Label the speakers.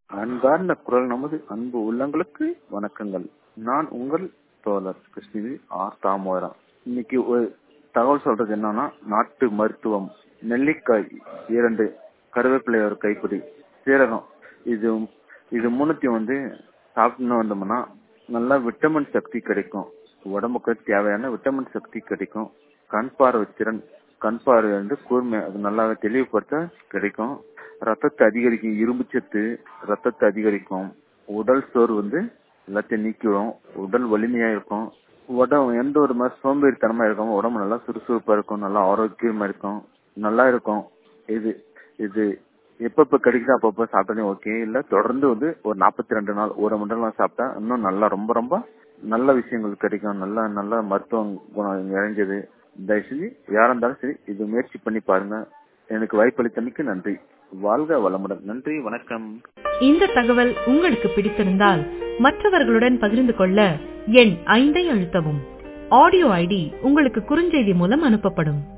Speaker 1: அன்பார்ந்த குரல் நமது அன்பு உள்ளங்களுக்கு வணக்கங்கள் நான் உங்கள் தோழர் கிருஷ்ணகிரி ஆர் தாமோதரம் இன்னைக்கு ஒரு தகவல் சொல்றது என்னன்னா நாட்டு மருத்துவம் நெல்லிக்காய் இரண்டு கருவேப்பிலை ஒரு கைப்பிடி சீரகம் இது இது மூணுத்தையும் வந்து சாப்பிட்டு வந்தோம்னா நல்லா விட்டமின் சக்தி கிடைக்கும் உடம்புக்கு தேவையான விட்டமின் சக்தி கிடைக்கும் கண் பார்வை திறன் கண் பார்வை வந்து கூர்மை அது நல்லா தெளிவுபடுத்த கிடைக்கும் ரத்தத்தை அதிகரிக்கும் இரும்பு சத்து ரத்தத்தை அதிகரிக்கும் உடல் சோறு வந்து எல்லாத்தையும் நீக்கிடும் உடல் வலிமையா இருக்கும் உடம்பு எந்த ஒரு மாதிரி சோம்பேறித்தனமா இருக்கும் உடம்பு நல்லா சுறுசுறுப்பா இருக்கும் நல்லா ஆரோக்கியமா இருக்கும் நல்லா இருக்கும் இது இது எப்பப்ப கிடைக்குதோ அப்பப்ப சாப்பிட்டாலே ஓகே இல்ல தொடர்ந்து வந்து ஒரு நாற்பத்தி ரெண்டு நாள் ஒரு மணி நேரம் சாப்பிட்டா இன்னும் நல்லா ரொம்ப ரொம்ப நல்ல விஷயங்கள் கிடைக்கும் நல்ல நல்ல மருத்துவ குணம் நிறைஞ்சது தயவு செஞ்சு யாரா இருந்தாலும் சரி இது முயற்சி பண்ணி பாருங்க எனக்கு வாய்ப்பளித்தமைக்கு நன்றி வாழ்க வளமுடன் நன்றி வணக்கம்
Speaker 2: இந்த தகவல் உங்களுக்கு பிடித்திருந்தால் மற்றவர்களுடன் பகிர்ந்து கொள்ள எண் ஐந்தை அழுத்தவும் ஆடியோ ஐடி உங்களுக்கு குறுஞ்செய்தி மூலம் அனுப்பப்படும்